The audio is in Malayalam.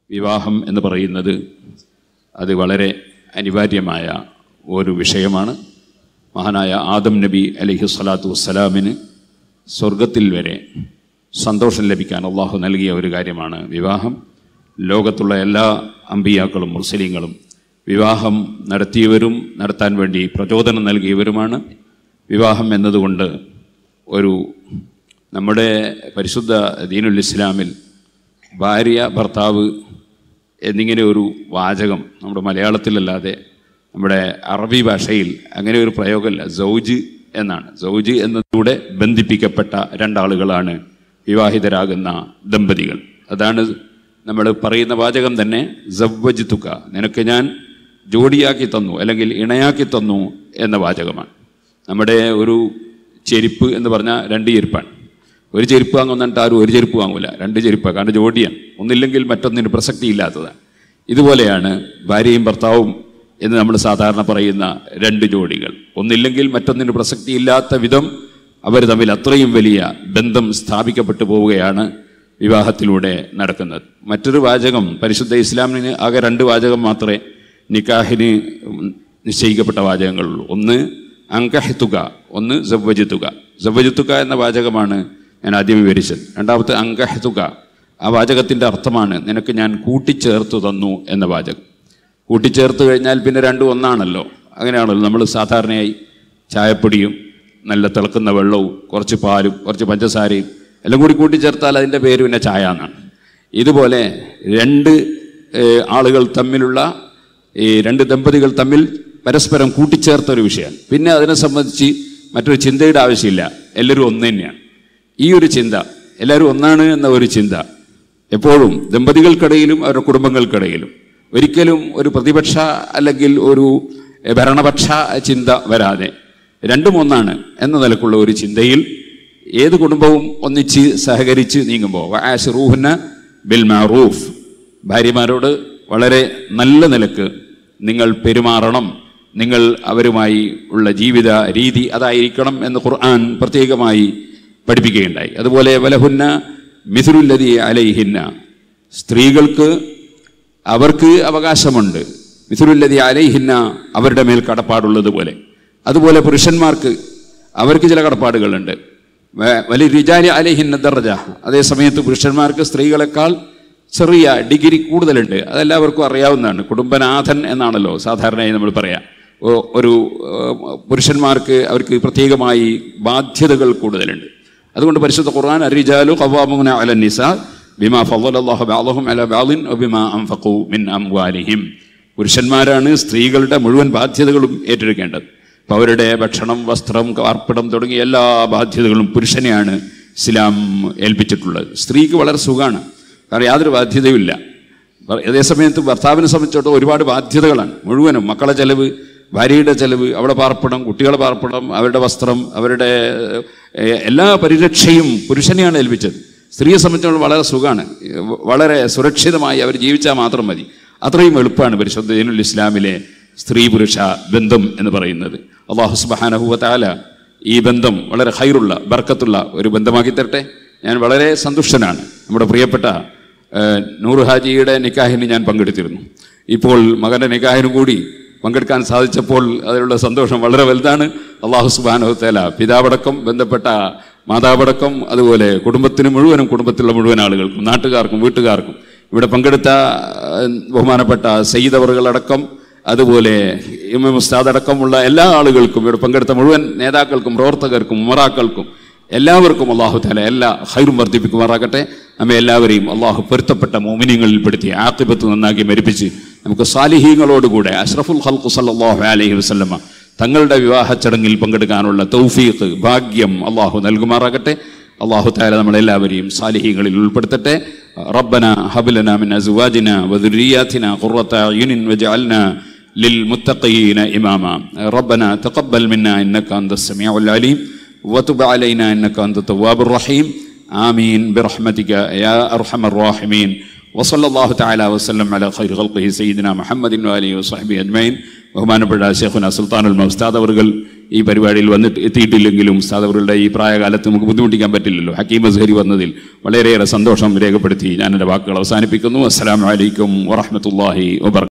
വിവാഹം എന്ന് പറയുന്നത് അത് വളരെ അനിവാര്യമായ ഒരു വിഷയമാണ് മഹാനായ ആദം നബി അലൈഹി സ്വലാത്തു വസ്സലാമിന് സ്വർഗത്തിൽ വരെ സന്തോഷം ലഭിക്കാൻ അള്ളാഹു നൽകിയ ഒരു കാര്യമാണ് വിവാഹം ലോകത്തുള്ള എല്ലാ അമ്പിയാക്കളും മുസ്ലിങ്ങളും വിവാഹം നടത്തിയവരും നടത്താൻ വേണ്ടി പ്രചോദനം നൽകിയവരുമാണ് വിവാഹം എന്നതുകൊണ്ട് ഒരു നമ്മുടെ പരിശുദ്ധ ദീനുൽ ഇസ്ലാമിൽ ഭാര്യ ഭർത്താവ് എന്നിങ്ങനെ ഒരു വാചകം നമ്മുടെ മലയാളത്തിലല്ലാതെ നമ്മുടെ അറബി ഭാഷയിൽ അങ്ങനെ ഒരു പ്രയോഗമല്ല സൗജ് എന്നാണ് സൗജ് എന്നതിലൂടെ ബന്ധിപ്പിക്കപ്പെട്ട രണ്ടാളുകളാണ് വിവാഹിതരാകുന്ന ദമ്പതികൾ അതാണ് നമ്മൾ പറയുന്ന വാചകം തന്നെ സവ്വജ് തുക നിനക്ക് ഞാൻ ജോഡിയാക്കി തന്നു അല്ലെങ്കിൽ ഇണയാക്കി തന്നു എന്ന വാചകമാണ് നമ്മുടെ ഒരു ചെരുപ്പ് എന്ന് പറഞ്ഞാൽ രണ്ട് ചെരുപ്പാണ് ഒരു ചെരുപ്പ് വാങ്ങുന്നിട്ട് ആരും ഒരു ചെരുപ്പ് വാങ്ങൂല രണ്ട് ചെരുപ്പാണ് കാരണം ജോഡിയാണ് ഒന്നില്ലെങ്കിൽ മറ്റൊന്നിന് പ്രസക്തി ഇല്ലാത്തതാണ് ഇതുപോലെയാണ് ഭാര്യയും ഭർത്താവും എന്ന് നമ്മൾ സാധാരണ പറയുന്ന രണ്ട് ജോഡികൾ ഒന്നില്ലെങ്കിൽ മറ്റൊന്നിന് പ്രസക്തി ഇല്ലാത്ത വിധം അവർ തമ്മിൽ അത്രയും വലിയ ബന്ധം സ്ഥാപിക്കപ്പെട്ടു പോവുകയാണ് വിവാഹത്തിലൂടെ നടക്കുന്നത് മറ്റൊരു വാചകം പരിശുദ്ധ ഇസ്ലാമിന് ആകെ രണ്ട് വാചകം മാത്രമേ നിക്കാഹിന് നിശ്ചയിക്കപ്പെട്ട വാചകങ്ങളുള്ളൂ ഒന്ന് അങ്കഹിത്തുക ഒന്ന് സവ്വജിത്തുക സവ്വജിത്തുക എന്ന വാചകമാണ് ഞാൻ ആദ്യം വിവരിച്ചത് രണ്ടാമത്തെ അങ്കഹിത്തുക ആ വാചകത്തിൻ്റെ അർത്ഥമാണ് നിനക്ക് ഞാൻ കൂട്ടിച്ചേർത്ത് തന്നു എന്ന വാചകം കൂട്ടിച്ചേർത്ത് കഴിഞ്ഞാൽ പിന്നെ രണ്ടും ഒന്നാണല്ലോ അങ്ങനെയാണല്ലോ നമ്മൾ സാധാരണയായി ചായപ്പൊടിയും നല്ല തിളക്കുന്ന വെള്ളവും കുറച്ച് പാലും കുറച്ച് പഞ്ചസാരയും എല്ലാം കൂടി കൂട്ടിച്ചേർത്താൽ അതിൻ്റെ പേര് പിന്നെ ചായ എന്നാണ് ഇതുപോലെ രണ്ട് ഏഹ്, ആളുകൾ തമ്മിലുള്ള ഈ രണ്ട് ദമ്പതികൾ തമ്മിൽ പരസ്പരം കൂട്ടിച്ചേർത്ത ഒരു വിഷയമാണ് പിന്നെ അതിനെ സംബന്ധിച്ച് മറ്റൊരു ചിന്തയുടെ ആവശ്യമില്ല എല്ലാവരും ഒന്ന് തന്നെയാണ് ഈ ഒരു ചിന്ത എല്ലാവരും ഒന്നാണ് എന്ന ഒരു ചിന്ത എപ്പോഴും ദമ്പതികൾക്കിടയിലും അവരുടെ കുടുംബങ്ങൾക്കിടയിലും ഒരിക്കലും ഒരു പ്രതിപക്ഷ അല്ലെങ്കിൽ ഒരു എഹ്, ഭരണപക്ഷ ചിന്ത വരാതെ രണ്ടും ഒന്നാണ് എന്ന നിലക്കുള്ള ഒരു ചിന്തയിൽ ഏത് കുടുംബവും ഒന്നിച്ച് സഹകരിച്ച് നീങ്ങുമ്പോൾ വആശിറൂഹുന്ന ബിൽ മാറൂഫ് ഭാര്യമാരോട് വളരെ നല്ല നിലക്ക് നിങ്ങൾ പെരുമാറണം നിങ്ങൾ അവരുമായി ഉള്ള ജീവിത രീതി അതായിരിക്കണം എന്ന് ഖുർആൻ പ്രത്യേകമായി പഠിപ്പിക്കുകയുണ്ടായി അതുപോലെ വലഹുന്ന മിഥുലുല്ലതി അലൈഹിന്ന സ്ത്രീകൾക്ക് അവർക്ക് അവകാശമുണ്ട് മിഥുലുല്ലതി അലൈഹിന്ന അവരുടെ മേൽ കടപ്പാടുള്ളതുപോലെ അതുപോലെ പുരുഷന്മാർക്ക് അവർക്ക് ചില കടപ്പാടുകളുണ്ട് വ- വലിയ രിജാലി അലൈഹിന്ന ദർജ അതേ സമയത്ത് പുരുഷന്മാർക്ക് സ്ത്രീകളെക്കാൾ ചെറിയ ഡിഗ്രി കൂടുതലുണ്ട് അതെല്ലാവർക്കും അറിയാവുന്നതാണ് കുടുംബനാഥൻ എന്നാണല്ലോ സാധാരണയായി നമ്മൾ പറയാം ഒ- ഒരു ഏർ, പുരുഷന്മാർക്ക് അവർക്ക് പ്രത്യേകമായി ബാധ്യതകൾ കൂടുതലുണ്ട് അതുകൊണ്ട് പരിശുദ്ധ ഖുർആൻ അരിജാലു ഖവാമുന അല നിസ ബിമാ ഫളലല്ലാഹു ബഅദഹും അല ബഅദിൻ വബിമാ അൻഫഖു മിൻ അംവാലിഹിം പുരുഷന്മാരാണ് സ്ത്രീകളുടെ മുഴുവൻ ബാധ്യതകളും ഏറ്റെടുക്കേണ്ടത് അപ്പോൾ അവരുടെ ഭക്ഷണം വസ്ത്രം പാർപ്പിടം തുടങ്ങിയ എല്ലാ ബാധ്യതകളും പുരുഷനെയാണ് ഇസ്ലാം ഏൽപ്പിച്ചിട്ടുള്ളത് സ്ത്രീക്ക് വളരെ സുഖമാണ് കാരണം യാതൊരു ബാധ്യതയുമില്ല അതേസമയത്ത് ഭർത്താവിനെ സംബന്ധിച്ചിടത്തോളം ഒരുപാട് ബാധ്യതകളാണ് മുഴുവനും മക്കളെ ചെലവ് ഭാര്യയുടെ ചെലവ് അവിടെ പാർപ്പിടം കുട്ടികളെ പാർപ്പിടം അവരുടെ വസ്ത്രം അവരുടെ ഏഹ്, എല്ലാ പരിരക്ഷയും പുരുഷനെയാണ് ഏൽപ്പിച്ചത് സ്ത്രീയെ സംബന്ധിച്ചിടത്തോളം വളരെ സുഖമാണ് വളരെ സുരക്ഷിതമായി അവർ ജീവിച്ചാൽ മാത്രം മതി അത്രയും എളുപ്പമാണ് പരിശുദ്ധ ദീനുൽ ഇസ്ലാമിലെ സ്ത്രീ പുരുഷ ബന്ധം എന്ന് പറയുന്നത് അള്ളാഹു സുബാനഹുവത്താല ഈ ബന്ധം വളരെ ഹൈറുള്ള ബർക്കത്തുള്ള ഒരു ബന്ധമാക്കി തരട്ടെ ഞാൻ വളരെ സന്തുഷ്ടനാണ് നമ്മുടെ പ്രിയപ്പെട്ട ഏഹ്, നൂറ് ഹാജിയുടെ നിക്കാഹിന് ഞാൻ പങ്കെടുത്തിരുന്നു ഇപ്പോൾ മകൻ്റെ നിക്കാഹിനും കൂടി പങ്കെടുക്കാൻ സാധിച്ചപ്പോൾ അതിലുള്ള സന്തോഷം വളരെ വലുതാണ് അള്ളാഹു സുബാനഹുത്തേല പിതാവടക്കം ബന്ധപ്പെട്ട മാതാവടക്കം അതുപോലെ കുടുംബത്തിന് മുഴുവനും കുടുംബത്തിലുള്ള മുഴുവൻ ആളുകൾക്കും നാട്ടുകാർക്കും വീട്ടുകാർക്കും ഇവിടെ പങ്കെടുത്ത ഏഹ്, ബഹുമാനപ്പെട്ട സയ്യിദ് അവറുകളടക്കം അതുപോലെ ഇമാം ഉസ്താദ് അടക്കമുള്ള എല്ലാ ആളുകൾക്കും ഇവിടെ പങ്കെടുത്ത മുഴുവൻ നേതാക്കൾക്കും പ്രവർത്തകർക്കും ഉമറാക്കൾക്കും എല്ലാവർക്കും അള്ളാഹു താല എല്ലാ ഹൈറും വർദ്ധിപ്പിക്കുമാറാകട്ടെ നമ്മെ എല്ലാവരെയും അള്ളാഹു പൊരുത്തപ്പെട്ട മോമിനിയങ്ങളിൽ പെടുത്തി ആക്കിബത്ത് നന്നാക്കി മരിപ്പിച്ച് നമുക്ക് സാലിഹീങ്ങളോടുകൂടെ അഷ്റഫുൽ ഹൽക്കു സല്ലാഹു അലൈഹി വസല്ലമ തങ്ങളുടെ വിവാഹ ചടങ്ങിൽ പങ്കെടുക്കാനുള്ള തൗഫീഖ് ഭാഗ്യം അള്ളാഹു നൽകുമാറാകട്ടെ അള്ളാഹു താല നമ്മളെല്ലാവരെയും സാലിഹീങ്ങളിൽ ഉൾപ്പെടുത്തട്ടെ റബ്ബന ഹബലന മിൻ അസുവാജിന വദുരിയാത്തിന ഖുറത്ത അയ്യുനിൻ വജഅൽന للمتقين إماما ربنا تقبل منا إنك أنت السميع العليم وتب علينا إنك أنت التواب الرحيم آمين برحمتك يا أرحم الراحمين വസല്ലാഹു താല വസ്ലം അല ഖൈർ ഖൽഖിഹി സയ്യിദിന മുഹമ്മദിൻ അലി വസ്ഹബി അജ്മൈൻ ബഹുമാനപ്പെട്ട ഷെയ്ഖുന സുൽത്താനുൽ ഉസ്താദ് അവറുകൾ ഈ പരിപാടിയിൽ വന്നിട്ട് എത്തിയിട്ടില്ലെങ്കിലും ഉസ്താദ് അവരുടെ ഈ പ്രായകാലത്ത് നമുക്ക് ബുദ്ധിമുട്ടിക്കാൻ പറ്റില്ലല്ലോ ഹക്കീം അസ്ഹരി വന്നതിൽ വളരെയേറെ സന്തോഷം രേഖപ്പെടുത്തി ഞാൻ എൻ്റെ വാക്കുകൾ അവസാനിപ്പിക്കുന്നു അസ്സലാമു അലൈക്കും വറഹ്മത്തുള്ളാഹി വബർക്കാത്തു